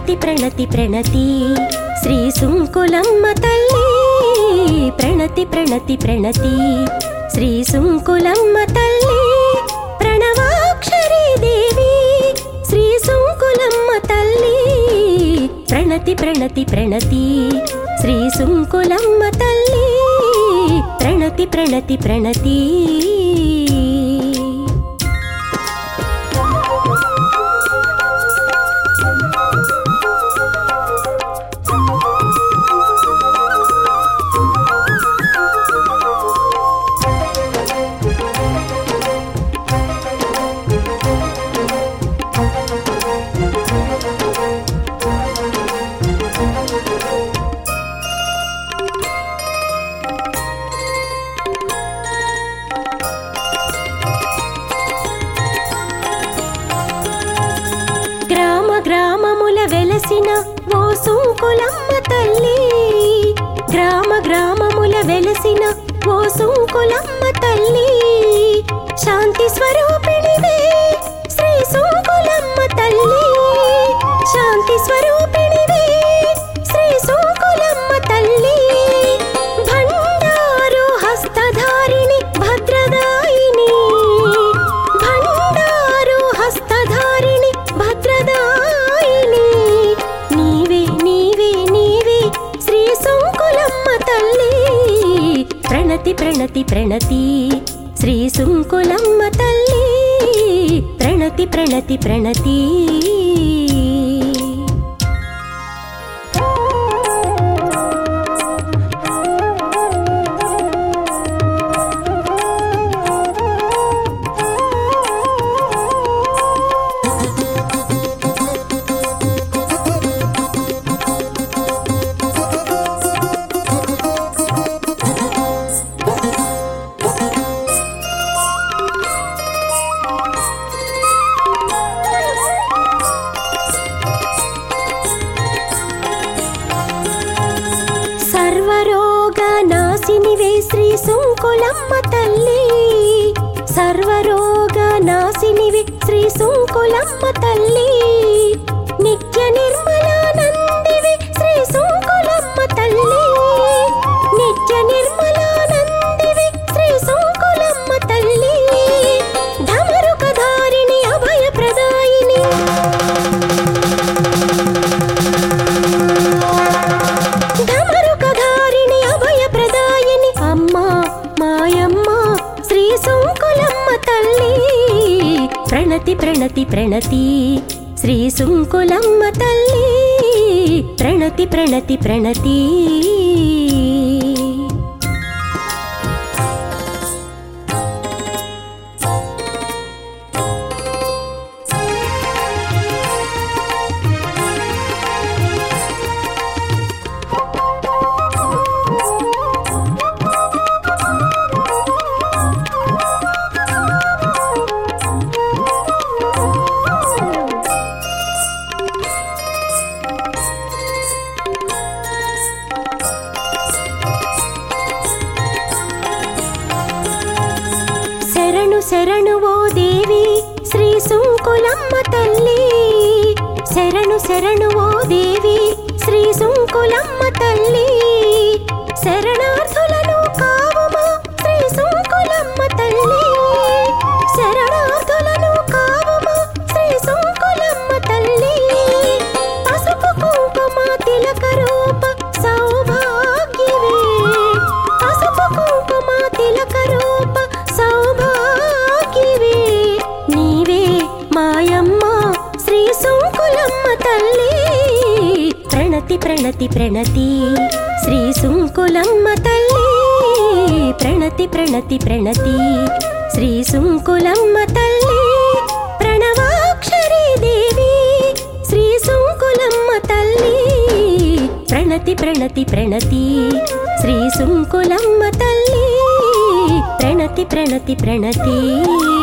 ప్రణతి ప్రణతి ప్రణతి శ్రీ సుంకులమ్మ తల్లి ప్రణతి ప్రణతి ప్రణతి శ్రీ సుంకులమ్మ తల్లి ప్రణవాక్షరీ దేవి శ్రీ సుంకులమ్మ తల్లి ప్రణతి ప్రణతి ప్రణతి శ్రీ సుంకులమ్మ తల్లి ప్రణతి ప్రణతి ప్రణతి గ్రామ గ్రామముల వెలసిన ఓ సుంకులమ్మ తల్లి గ్రామ గ్రామముల వెలసిన ఓ సుంకులమ్మ తల్లి శాంతి స్వరూపిణివే శ్రీ సుంకులమ్మ తల్లి శాంతి స్వరూపిణివే శ్రీ సుంకులమ్మ తల్లి భండారు హస్తధారిణి భద్రదాయిని భండారు హస్తధారిణి భద్రదాయిని నీవే నీవే నీవే శ్రీ సుంకులమ్మ తల్లి ప్రణతి ప్రణతి ప్రణతి శ్రీ సుంకులమ్మ తల్లి ప్రణతి ప్రణతి ప్రణతి సర్వరోగ నాశినివే శ్రీ సుంకులమ్మ తల్లి సర్వరోగ నాశినివే శ్రీ సుంకులమ్మ తల్లి నిత్య నిర్మలానందివే శ్రీ సుంకులమ్మ తల్లి నిత్య నిర్మలానందివే శ్రీ సుంకులమ్మ తల్లి ధమరుకధారిణి అభయప్రదాయిని ధమరుకధారిణి అభయప్రదాయిని అమ్మా మాయమ్మ శ్రీ సుంకులమ్మ తల్లి ప్రణతి ప్రణతి ప్రణతి శ్రీ సుంకులమ్మ తల్లి ప్రణతి ప్రణతి ప్రణతి శరణు శరణు ఓ దేవి శ్రీ సుంకులమ్మ తల్లి శరణు శరణు ఓ దేవి శ్రీ సుంకులమ్మ తల్లి శరణార్థులను కావుమా శ్రీ సుంకులమ్మ తల్లి శరణార్థులను కావుమా శ్రీ సుంకులమ్మ తల్లి పసుపు కుంకుమ తిలక రూప సౌభాగ్యవే పసుపు కుంకుమ తిలక రూప సౌభాగ్యవే నీవే మాయమ్మ శ్రీ సుంకులమ్మ తల్లి ప్రణతి ప్రణతి ప్రణతి శ్రీ సుంకులమ్మ తల్లి ప్రణతి ప్రణతి ప్రణతి శ్రీ సుంకులమ్మ తల్లి ప్రణవాక్షరీ దేవి శ్రీ సుంకులమ్మ తల్లి ప్రణతి ప్రణతి ప్రణతి శ్రీ సుంకులమ్మ తల్లి ప్రణతి ప్రణతి ప్రణతి